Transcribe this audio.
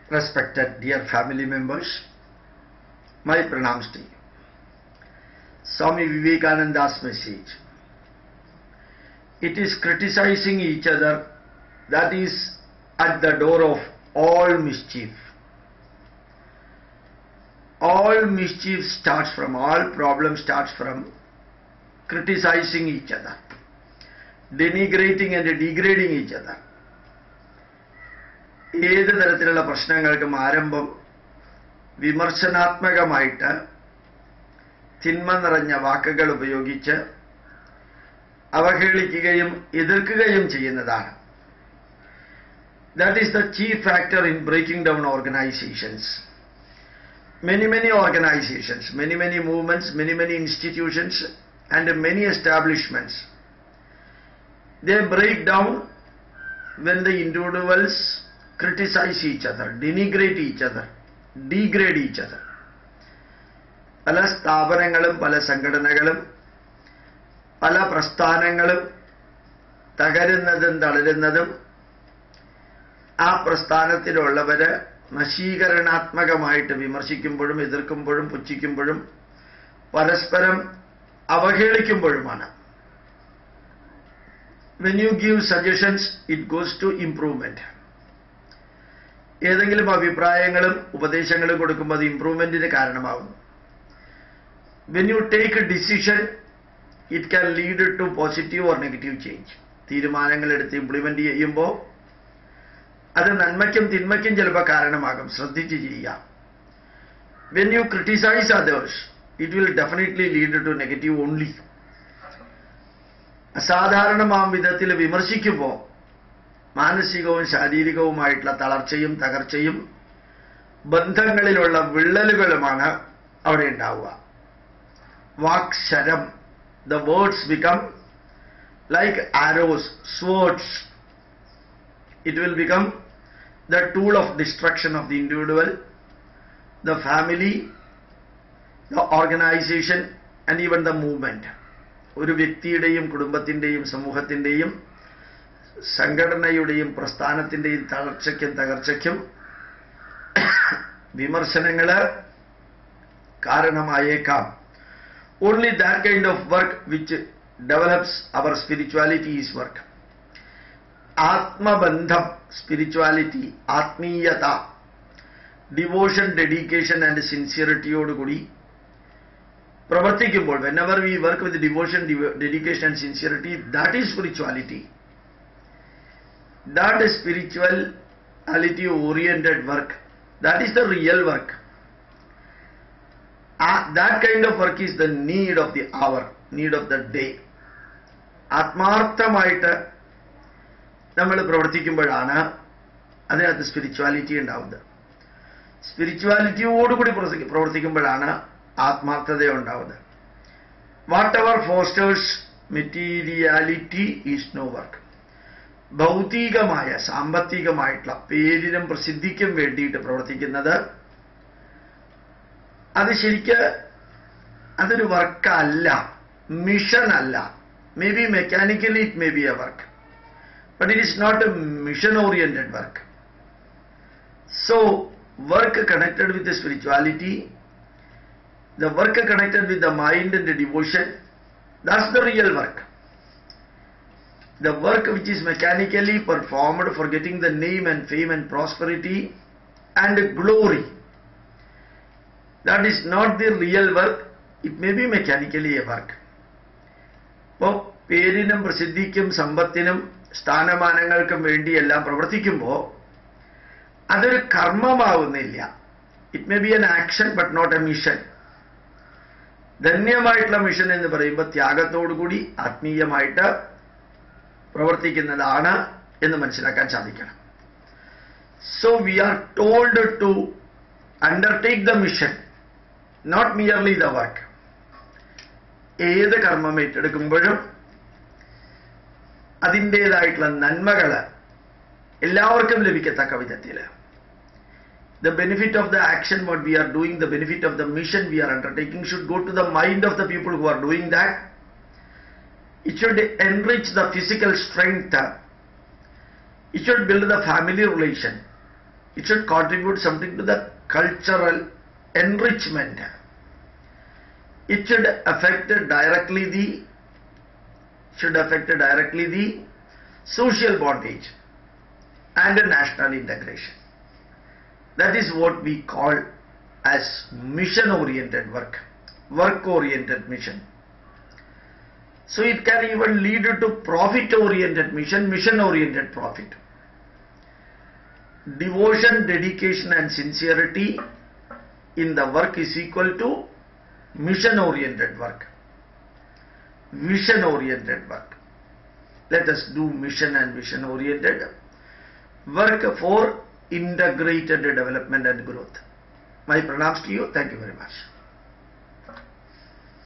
respected dear family members, my pranams to you. Swami Vivekananda's message. It is criticizing each other that is at the door of all mischief. All mischief starts from, all problem starts from criticizing each other, denigrating and degrading each other. ഏത് തരത്തിലുള്ള പ്രശ്നങ്ങൾക്കും ആരംഭം വിമർശനാത്മകമായിട്ട് തിന്മ നിറഞ്ഞ വാക്കുകൾ ഉപയോഗിച്ച് അവഹേളിക്കുകയും എതിർക്കുകയും ചെയ്യുന്നതാണ് that is the chief factor in breaking down organisations many many organizations many many movements many many institutions and many establishments they break down when the individuals criticize each other denigrate each other degrade each other പല സ്ഥാപനങ്ങളും പല സംഘടനകളും പല പ്രസ്ഥാനങ്ങളും തകരുന്നതും തളരുന്നതും ആ പ്രസ്ഥാനത്തിലുള്ളവര് നശീകരണാത്മകമായിട്ട് വിമർശിക്കുമ്പോഴും എതിർക്കുമ്പോഴും പുച്ഛിക്കുമ്പോഴും പരസ്പരം അവഹേളിക്കുമ്പോഴുമാണ് when you give suggestions it goes to improvement ഏതെങ്കിലും അഭിപ്രായങ്ങളും ഉപദേശങ്ങളും കൊടുക്കുമ്പോൾ അത് ഇംപ്രൂവ്മെന്റിന് കാരണമാകുന്നു when you take decision it can lead to positive or negative change തീരുമാനങ്ങൾ എടുത്ത് ഇംപ്ലിമെന്റ് ചെയ്യുമ്പോൾ അത് നന്മയ്ക്കും തിന്മയ്ക്കും ചിലപ്പോൾ കാരണമാകും ശ്രദ്ധിച്ച് ചെയ്യാം when you criticise others it will definitely lead to negative only അസാധാരണമാം വിധത്തിൽ വിമർശിക്കുമ്പോൾ മാനസികവും ശാരീരികവുമായിട്ടുള്ള തളർച്ചയും തകർച്ചയും ബന്ധങ്ങളിലുള്ള വിള്ളലുകളുമാണ് അവിടെ ഉണ്ടാവുക വാക്ശരം the words become like arrows swords it will become the tool of destruction of the individual, the family, the organization and even the movement. ഒരു വ്യക്തിയുടെയും കുടുംബത്തിൻ്റെയും സമൂഹത്തിൻ്റെയും സംഘടനയുടെയും പ്രസ്ഥാനത്തിൻ്റെയും തളർച്ചയ്ക്കും തകർച്ചയ്ക്കും വിമർശനങ്ങൾ കാരണമായേക്കാം only that kind of work which develops our spirituality is work ആത്മബന്ധം spirituality ആത്മീയത devotion dedication and സിൻസിയറിറ്റിയോടുകൂടി പ്രവർത്തിക്കുമ്പോൾ whenever we work with devotion dedication and sincerity that is spirituality that spirituality oriented work that is the real work that kind of work is the need of the our need of the day ആത്മാർത്ഥമായിട്ട് നമ്മൾ പ്രവർത്തിക്കുമ്പോഴാണ് അതിനകത്ത് spirituality ഉണ്ടാവുന്നത് സ്പിരിച്വാലിറ്റിയോടുകൂടി പ്രവർത്തിക്കുമ്പോഴാണ് ആത്മാർത്ഥത ഉണ്ടാവുന്നത് whatever fosters materiality is no work ഭൗതികമായ സാമ്പത്തികമായിട്ടുള്ള പേരിനും പ്രസിദ്ധിക്കും വേണ്ടിയിട്ട് പ്രവർത്തിക്കുന്നത് അത് ശരിക്ക് അതൊരു വർക്കല്ല മിഷൻ അല്ല may be mechanically it may be a work but it is not a mission oriented work. So, work connected with the spirituality, the work connected with the mind and the devotion, that's the real work. The work which is mechanically performed for getting the name and fame and prosperity and glory, that is not the real work, it may be mechanically a work. അപ്പോൾ പേരിനും പ്രസിദ്ധിക്കും സമ്പത്തിനും സ്ഥാനമാനങ്ങൾക്കും വേണ്ടിയെല്ലാം പ്രവർത്തിക്കുമ്പോൾ അതൊരു കർമ്മമാവുന്നില്ല it may be an action but not a mission ധന്യമായിട്ടുള്ള mission എന്ന് പറയുമ്പോൾ ത്യാഗത്തോടുകൂടി ആത്മീയമായിട്ട് പ്രവർത്തിക്കുന്നതാണ് എന്ന് മനസ്സിലാക്കാൻ സാധിക്കണം so we are told to undertake the mission not merely the work ഏത് കർമ്മം ഏറ്റെടുക്കുമ്പോഴും അതിൻ്റെതായിട്ടുള്ള നന്മകൾ എല്ലാവർക്കും ലഭിക്കത്തക്ക വിധത്തിൽ the benefit of the action what we are doing, the benefit of the mission we are undertaking should go to the mind of the people who are doing that. It should enrich the physical strength. It should build the family relation. It should contribute something to the cultural enrichment. It should affect directly the should affect directly the social bondage and national integration. That is what we call as mission oriented work, work oriented mission. So it can even lead to profit oriented mission, mission oriented profit. Devotion, dedication and sincerity in the work is equal to mission oriented work, vision oriented work. Let us do mission and vision oriented work for integrated development and growth. My pranams to you. Thank you very much.